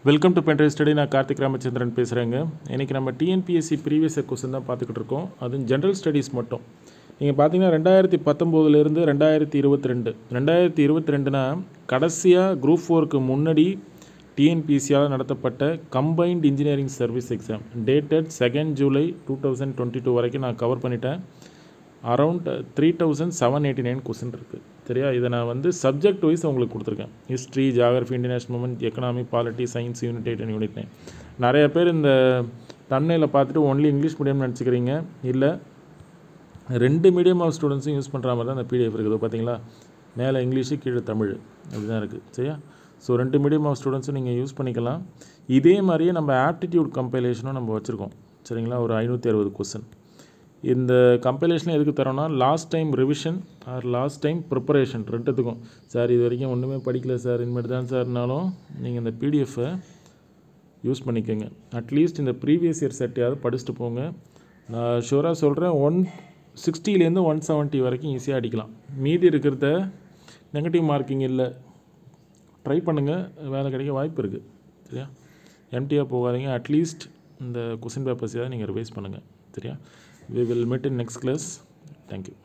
welcome to பென்ட்ரை study நான் கார்த்திக் ராமச்சந்திரன் பேசுகிறேங்க இன்றைக்கி நம்ம டிஎன்பிஎஸ்சி ப்ரீவியஸ் கொஸ்டின் தான் பார்த்துக்கிட்டு இருக்கோம் அதுவும் ஜென்ரல் ஸ்டடீஸ் மட்டும் நீங்கள் பார்த்தீங்கன்னா ரெண்டாயிரத்தி பத்தொம்போதுலேருந்து ரெண்டாயிரத்தி இருபத்தி ரெண்டு ரெண்டாயிரத்தி இருபத்தி ரெண்டுனா கடைசியாக குரூப் ஃபோருக்கு முன்னாடி டிஎன்பிஎஸ்சியால் நடத்தப்பட்ட combined engineering service exam dated second July two thousand twenty two வரைக்கும் நான் கவர் பண்ணிட்டேன் around three thousand seven eighty nine question இருக்குது சரியா இதை நான் வந்து சப்ஜெக்ட் வைஸ் உங்களுக்கு கொடுத்துருக்கேன் history geography international movement economy polity science unit eight and unit nine நிறைய பேர் இந்த தன்னையில் பார்த்துட்டு ஒன்லி இங்கிலீஷ் மீடியம் நினச்சிக்கிறீங்க இல்லை ரெண்டு மீடியம் ஆஃப் ஸ்டூடெண்ட்ஸும் யூஸ் பண்ணுற மாதிரி தான் அந்த பிடிஎஃப் இருக்குது பார்த்தீங்களா மேலே இங்கிலீஷு கீழே தமிழ் அப்படி தான் இருக்குது சரியா ஸோ ரெண்டு மீடியம் ஆஃப் ஸ்டூடெண்ட்ஸும் நீங்கள் யூஸ் பண்ணிக்கலாம் இதே மாதிரியே நம்ம ஆப்டிடியூட் கம்பைலேஷனும் நம்ம வச்சுருக்கோம் சரிங்களா ஒரு ஐநூற்றி அறுபது கொஸ்டின் இந்த கம்பைலேஷன் எதுக்கு தரோன்னா last time revision or last time preparation ரெண்டுத்துக்கும் சார் இது வரைக்கும் ஒன்றுமே படிக்கல சார் இனிமேட்டு தான் சார்னாலும் நீங்கள் இந்த பிடிஎஃப்பை யூஸ் பண்ணிக்கோங்க அட்லீஸ்ட் இந்த ப்ரீவியஸ் இயர் செட்டையாவது படிச்சுட்டு போங்க நான் ஷூராக சொல்கிறேன் ஒன் சிக்ஸ்டிலேருந்து ஒன் செவன்ட்டி வரைக்கும் ஈஸியாக அடிக்கலாம் மீதி இருக்கிறத நெகட்டிவ் மார்க்கிங் இல்லை ட்ரை பண்ணுங்கள் வேலை கிடைக்க வாய்ப்பு இருக்குது சரியா எம்டியாக போகாதீங்க அட்லீஸ்ட் இந்த கொஸ்டின் பேப்பர்ஸையாவது நீங்கள் ரிவைஸ் பண்ணுங்கள் சரியா we will meet in next class thank you